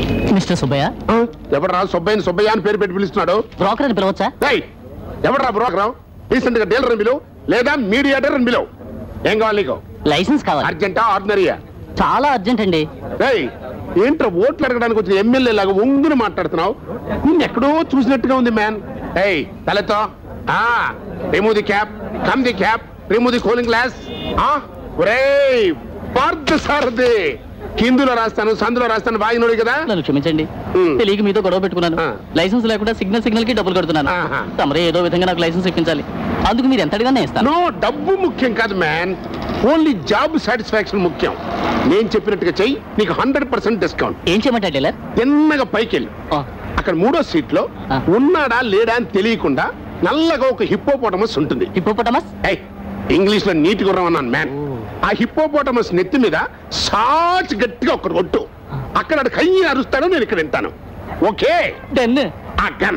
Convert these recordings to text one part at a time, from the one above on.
Mister Subbaiah ఎవడరా సుబ్బయ్యని సుబ్బయ్య అని పేరు పెట్టి పిలుస్తున్నాడు బ్రోకర్ అని పిలవచ్చా ఏయ్, ఎవడరా బ్రోకర్ రీసెంట్ గా డీలర్ అని పిలువు లేదా మీడియేటర్ అని పిలువు ఏం కావాలి నీకు లైసెన్స్ కావాలి అర్జెంటా ఆర్డినరీయా చాలా అర్జెంట్ అండి ఏయ్ ఏంట్రా ఓట్లు అడగడానికి వచ్చిన ఎమ్మెల్యే లాగా ఒంగుని మాట్లాడుతున్నావు నిన్ను ఎక్కడో చూసినట్టుగా ఉంది మ్యాన్ ఏయ్ తలతో ఆ remove the cap come the cap remove the cooling glass ఆ ఒరేయ్ పార్థ సారథి హిందీలో రాస్తాను సందులో రాస్తాను వాగినోడు కదా నన్ను క్షమించండి మ్. తెలియక మీతో గొడవ పెట్టుకున్నాను ఆ. లైసెన్స్ లేకుండా సిగ్నల్ సిగ్నల్ కి డబ్బులు కడుతున్నాను ఆహా. తమరే ఏదో విధంగా నాకు లైసెన్స్ ఇప్పించాలి అందుకు మీరు ఎంత అడిగినా నేను ఇస్తాను నో డబ్బు ముఖ్యం కాదు మ్యాన్ ఓన్లీ జాబ్ సాటిస్ఫాక్షన్ ముఖ్యం నేను చెప్పినట్టుగా చెయ్యి నీకు హండ్రెడ్ పర్సెంట్ డిస్కౌంట్ ఏం చేయమంటారు డీలర్ తిన్నగా పైకి వెళ్ళి ఆ, అక్కడ మూడో సీట్ లో ఆ. ఉన్నాడా లేడా అని తెలియకుండా నల్లగా ఒక హిప్పోపోటమస్ ఉంటుంది హిప్పోపటమస్ ఏయ్, ఇంగ్లీష్ లో నీట్ గుర్రం అన్నాను మ్యాన్ ఆ హిప్పోపోటమస్ నెత్తి మీద సాచ్ గట్టిగా ఒక రొట్టు అక్కడ ఆడు కయ్యి అరుస్తాడు నేను ఇక్కడ వింటాను ఓకే డన్ ఆ గన్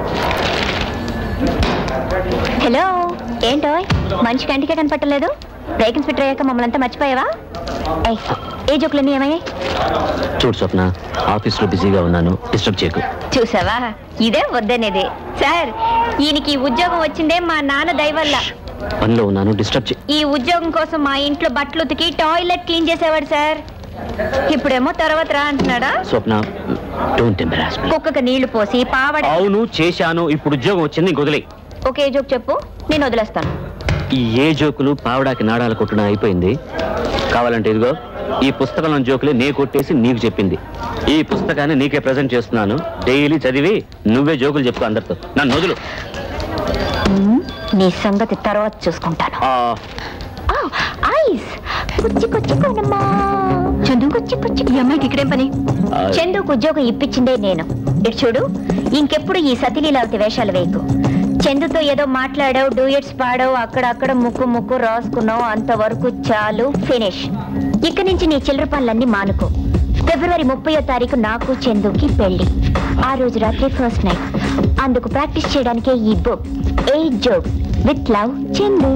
హలో ఏంటో మంచి కంటికే కనపట్టలేదు బ్రేక్ ఇన్స్పెక్టర్ అయ్యాక మమ్మల్ని అంతా మర్చిపోయావా ఏయ్, ఏ జోకులన్నీ ఏమయ్యాయి చూడు స్వప్న ఆఫీస్ లో బిజీగా ఉన్నాను డిస్టర్బ్ చేయకు చూసావా ఇదే వద్దనేది సార్ ఈయనకి ఈ ఉద్యోగం వచ్చిందే మా నాన్న దయ వల్ల పనిలో ఉన్నాను డిస్టర్బ్ చే ఈ ఉద్యోగం కోసం మా ఇంట్లో బట్టలు ఉతికి టాయిలెట్ క్లీన్ చేసేవాడు సార్ ఇప్పుడేమో తర్వాత రా అంటున్నాడా స్వప్న డోంట్ ఎంబరాస్ కుక్కకు నీళ్లు పోసి పావడ అవును చేశాను ఇప్పుడు ఉద్యోగం వచ్చింది ఇంక వదిలే ఒకే జోక్ చెప్పు నేను వదిలేస్తాను ఈ ఏ జోకులు పావడాకి నాడాలు కొట్టడం అయిపోయింది కావాలంటే ఇదిగో ఈ పుస్తకంలో జోకులే నే కొట్టేసి నీకు చెప్పింది ఈ పుస్తకాన్ని నీకే ప్రజెంట్ చేస్తున్నాను డైలీ చదివి నువ్వే జోకులు చెప్పు అందరితో నన్ను వదులు మ్మ్, నీ సంగతి తర్వాత చూసుకుంటాను ఆ, ఐస్ కుచ్చి కుచ్చి కొనమ్మా చందు కుచ్చి కుచ్చి ఈ అమ్మాయికి ఇక్కడేం పని ఆ. చందుకు ఉద్యోగం ఇప్పించిందే నేను ఇటు చూడు ఇంకెప్పుడు ఈ సతిలీలావతి వేషాలు వేయకు చందుతో ఏదో మాట్లాడావు డూయట్స్ పాడావు అక్కడక్కడ ముక్కు ముక్కు రాసుకున్నావు అంతవరకు చాలు ఫినిష్ ఇక నుంచి నీ చిల్లర పనులన్నీ మానుకో ఫిబ్రవరి ముప్పయో తారీఖు నాకు చందుకి పెళ్లి ఆ రోజు రాత్రి ఫస్ట్ నైట్ అందుకు ప్రాక్టీస్ చేయడానికే ఈ book a joke with love Chandu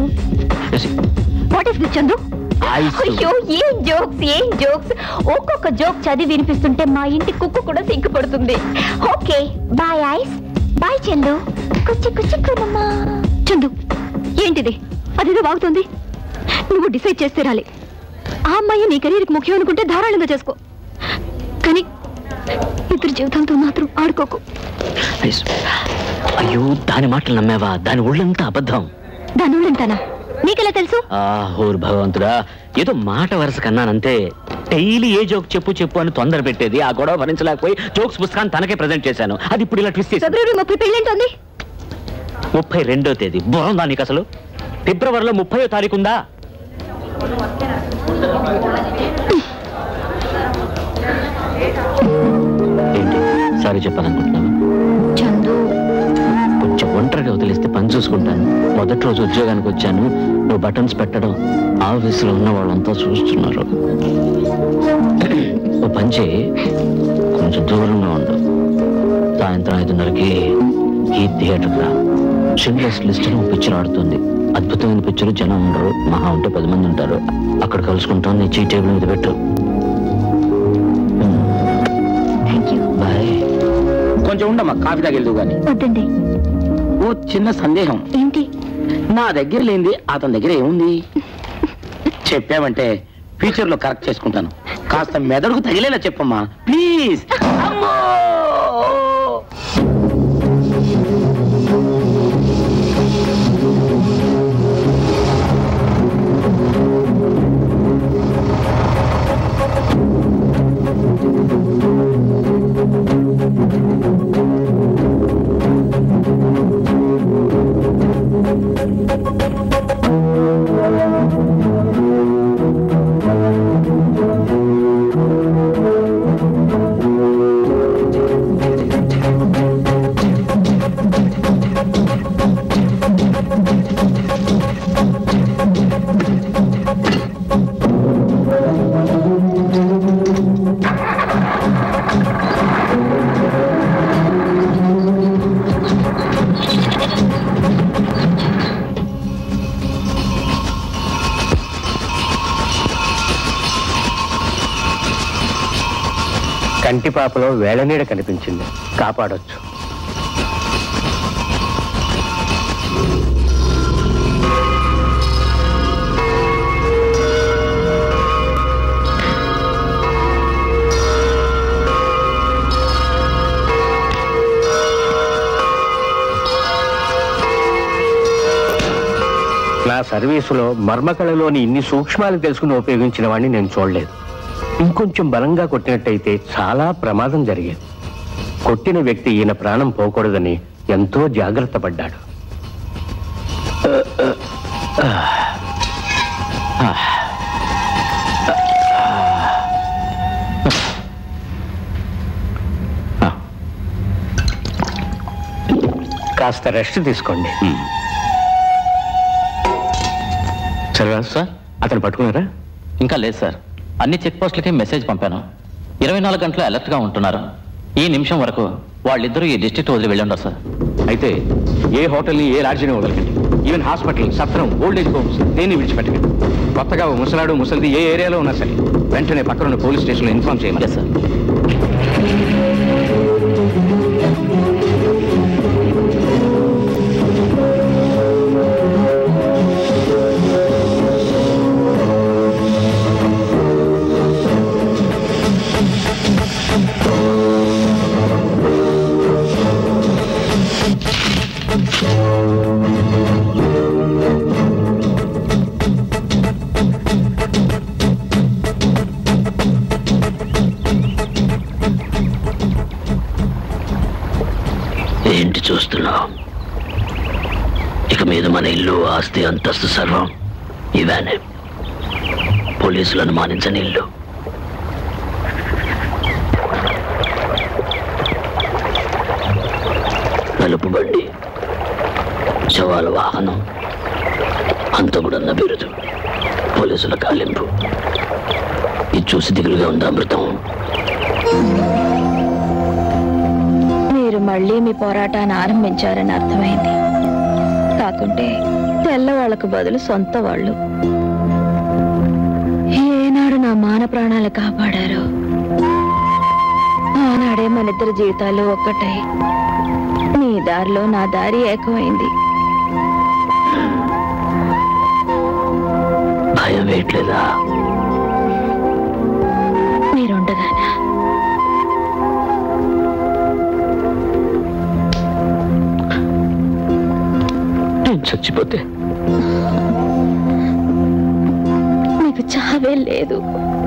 what is this Chandu Eyes. అయ్యో ఏం జోక్స్ ఏం జోక్స్ ఒక్కొక్క జోక్ చదివి వినిపిస్తుంటే మా ఇంటి కుక్క కూడా సిగ్గుపడుతుంది okay bye eyes bye Chandu కుచ్చి కుచ్చి కునమ్మా చందు ఏంటిది అదేదో బాగుతుంది నువ్వు డిసైడ్ చేస్తే రాలి ఆ అమ్మాయి నీ కెరీర్కి ముఖ్యం అనుకుంటే ధారాళంగా చేసుకో కానీ ఇద్దరు జీవితాలతో మాత్రం ఆడుకోకు ఐస్. అయ్యో దాని మాటలు నమ్మావా దాని ఒళ్ళంతా అబద్ధం దాని ఉంటానా నీకెలా తెలుసు ఆ ఓరు భగవంతుడా ఏదో మాట వరుస కన్నానంతే డైలీ ఏ జోక్ చెప్పు చెప్పు అని తొందర పెట్టేది ఆ గొడవ భరించలేకపోయి జోక్స్ పుస్తకాన్ని తనకే ప్రజెంట్ చేశాను అది ఇప్పుడు ఇలా ట్విస్ట్ చేసి ఫిబ్రవరి ముప్పై పెళ్ళేంటోంది ముప్పై రెండో తేదీ బుర్రందా నీకు అసలు ఫిబ్రవరిలో ముప్పయో తారీఖు ఉందా ఏంటి సారీ చెప్పాలనుకుంటున్నాను చందు కొంచెం ఒంటరిగా వదిలేస్తే పని చూసుకుంటాను మొదటి రోజు ఉద్యోగానికి వచ్చాను నువ్వు బటన్స్ పెట్టడం ఆఫీసులో ఉన్న వాళ్ళంతా చూస్తున్నారు ఓ పని చేయి కొంచెం దూరంగా ఉండు సాయంత్రం ఐదున్నరకి ఈ థియేటర్ రా షింగ్లెస్ లిస్ట్ పిక్చర్ ఆడుతుంది అద్భుతమైన పిక్చర్ జనం ఉండరు మహా ఉంటే పది మంది ఉంటారు అక్కడ కలుసుకుంటాం నీ చీ టేబుల్ మీద పెట్టు థ్యాంక్ యూ బాయ్ కొంచెం ఉండమ్మా కాఫీ తాగెళ్దు గాని వద్దండి ఓ చిన్న సందేహం ఏంటి నా దగ్గర లేనిది అతని దగ్గర ఏముంది చెప్పావంటే ఫ్యూచర్ లో కరెక్ట్ చేసుకుంటాను కాస్త మెదడుకు తగిలేలా చెప్పమ్మా ప్లీజ్ అమ్మో కంటిపాపలో వేళనీడ కనిపించింది కాపాడొచ్చు నా సర్వీసులో మర్మకళలోని ఇన్ని సూక్ష్మాలు తెలుసుకుని ఉపయోగించిన వాడిని నేను చూడలేదు ఇంకొంచెం బలంగా కొట్టినట్టయితే చాలా ప్రమాదం జరిగేది కొట్టిన వ్యక్తి ఈయన ప్రాణం పోకూడదని ఎంతో జాగ్రత్త పడ్డాడు కాస్త రెస్ట్ తీసుకోండి సరే సార్ అతను పట్టుకున్నారా ఇంకా లేదు సార్ అన్ని చెక్ పోస్టులకి మెసేజ్ పంపాను ఇరవై నాలుగు గంటలు అలర్ట్గా ఉంటున్నారు ఈ నిమిషం వరకు వాళ్ళిద్దరూ ఈ డిస్ట్రిక్ట్ వదిలి వెళ్ళి ఉండరు సార్ అయితే ఏ హోటల్ని ఏ లాడ్జిని వదలకండి ఈవెన్ హాస్పిటల్ సత్రం ఓల్డ్ ఏజ్ హోమ్స్ దేన్ని విడిచిపెట్టకండి కొత్తగా ఓ ముసలాడు ముసలిది ఏ ఏరియాలో ఉన్నా సరే వెంటనే పక్కన పోలీస్ స్టేషన్లో ఇన్ఫార్మ్ చేయమని ఎస్ సార్ ఏంటి చూస్తున్నావు ఇక మీద మన ఇల్లు ఆస్తి అంతస్తు సర్వం ఇవానే పోలీసులు అనుమానించని ఇల్లు నలుపు బండి శవాల వాహనం హంతకుడన్న బిరుదు పోలీసుల కాలింపు ఇది చూసి దిగులుగా ఉంది అమృతం మీరు మళ్ళీ మీ పోరాటాన్ని ఆరంభించారని అర్థమైంది కాకుంటే తెల్లవాళ్లకు బదులు సొంత వాళ్ళు ఏనాడు నా మాన ప్రాణాలు కాపాడారో ఆనాడే మన ఇద్దరి జీవితాలు ఒక్కటై నీ దారిలో నా దారి ఏకమైంది భయం వేయట్లేదా మీరుండగానా నేను చచ్చిపోతే మీకు చావే లేదు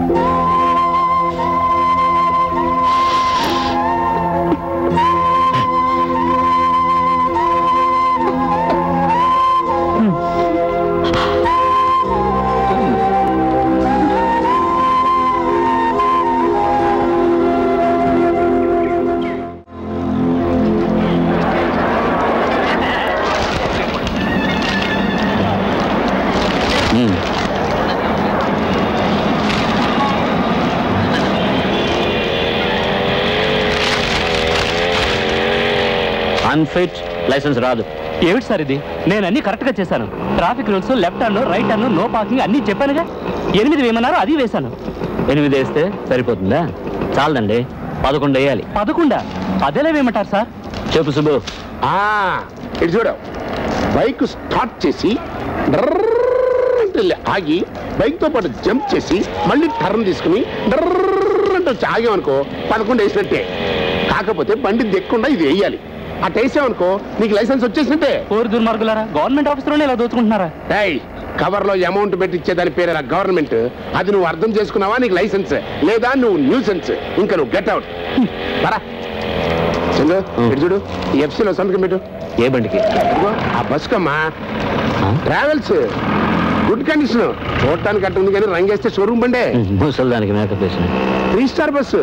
అన్ఫిట్ లైసెన్స్ రాదు ఏమిటి సార్ ఇది నేను అన్ని కరెక్ట్ గా చేశాను traffic rules left turn right turn no parking అన్ని చెప్పానుగా ఎనిమిది వేయమన్నారు అది వేశాను ఎనిమిది వేస్తే సరిపోతుందా చాలదండి పదకొండు వేయాలి పదకొండా అదేలా వేయమంటారు సార్ చెప్పు సుబ్బు ఆ, ఇటు చూడు బైక్ స్టార్ట్ చేసి డర్రర్రర్ అంటే వెళ్ళి ఆగి బైక్ తో పాటు జంప్ చేసి మళ్ళీ టర్న్ తీసుకుని డర్రర్రర్ అంటే వచ్చి ఆగామనుకో పదకొండు వేసినట్టే కాకపోతే బండి దిక్కుండా ఇది వేయాలి అటు వేసామనుకో నీకు లైసెన్స్ వచ్చేసినట్టే కోరి దుర్మార్గులారా గవర్నమెంట్ ఆఫీసులోనే ఇలా దోచుకుంటున్నారా ఏయ్ కవర్ లో అమౌంట్ పెట్టి ఇచ్చేదాని పేరు గవర్నమెంట్ అది నువ్వు అర్థం చేసుకున్నావా నీకు లైసెన్స్ లేదా నువ్వు న్యూసెన్స్ ఇంకా నువ్వు గెట్ అవుట్ పరా చంద్రు ఇటు చూడు ఈ ఎఫ్సీలో సంతకం పెట్టు ఏ బండికి ఇదిగో, ఆ bus Kamma travels good condition చూడటానికి అట్టు ఉంది కానీ రంగేస్తే షోరూమ్ బండే ముసలి దానికి మేకప్ వేసిన త్రీ స్టార్ బస్సు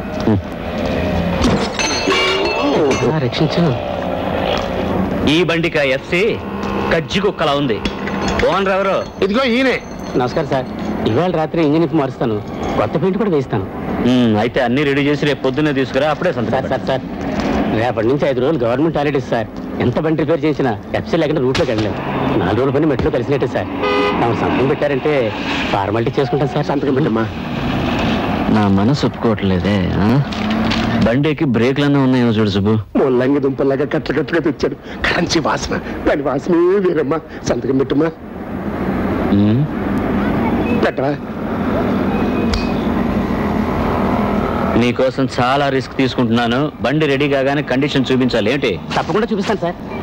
రక్షించు ఈ బండికి ఎఫ్సి కజ్జి కుక్కలా ఉంది ఓనర్ ఎవరు ఇదిగో ఈయనే నమస్కారం సార్ ఇవాళ రాత్రి ఇంజిన్ ఇప్పి మారుస్తాను కొత్త పెయింట్ కూడా వేస్తాను అయితే అన్ని రెడీ చేసి రేపు పొద్దున్నే తీసుకురా అప్పుడే సార్ సార్ సార్ రేపటి నుంచి ఐదు రోజులు గవర్నమెంట్ హాలిడేస్ సార్ ఎంత బండి రిపేర్ చేసినా ఎఫ్సీ లేకుండా రూట్లోకి వెళ్ళలేము నాలుగు రోజుల పని మెట్లో కలిసినట్టే సార్ తమ సంతకం పెట్టారంటే ఫార్మాలిటీ చేసుకుంటాం సార్ సంతకం పెట్టమ్మా నా మనసు ఒప్పుకోవట్లేదే ఆ? బండికి బ్రేక్లన్నా ఉన్నాయేమో చూడు సుబ్బు ముల్లంగి దుంపలాగా కట్ల కట్లుగా తెచ్చాడు కంచి వాసన దాని వాసనే వేరమ్మా సంతకం పెట్టుమా ఉమ్, పెట్టవా నీకోసం చాలా రిస్క్ తీసుకుంటున్నాను బండి రెడీ కాగానే కండిషన్ చూపించాలి ఏంటి తప్పకుండా చూపిస్తాను సార్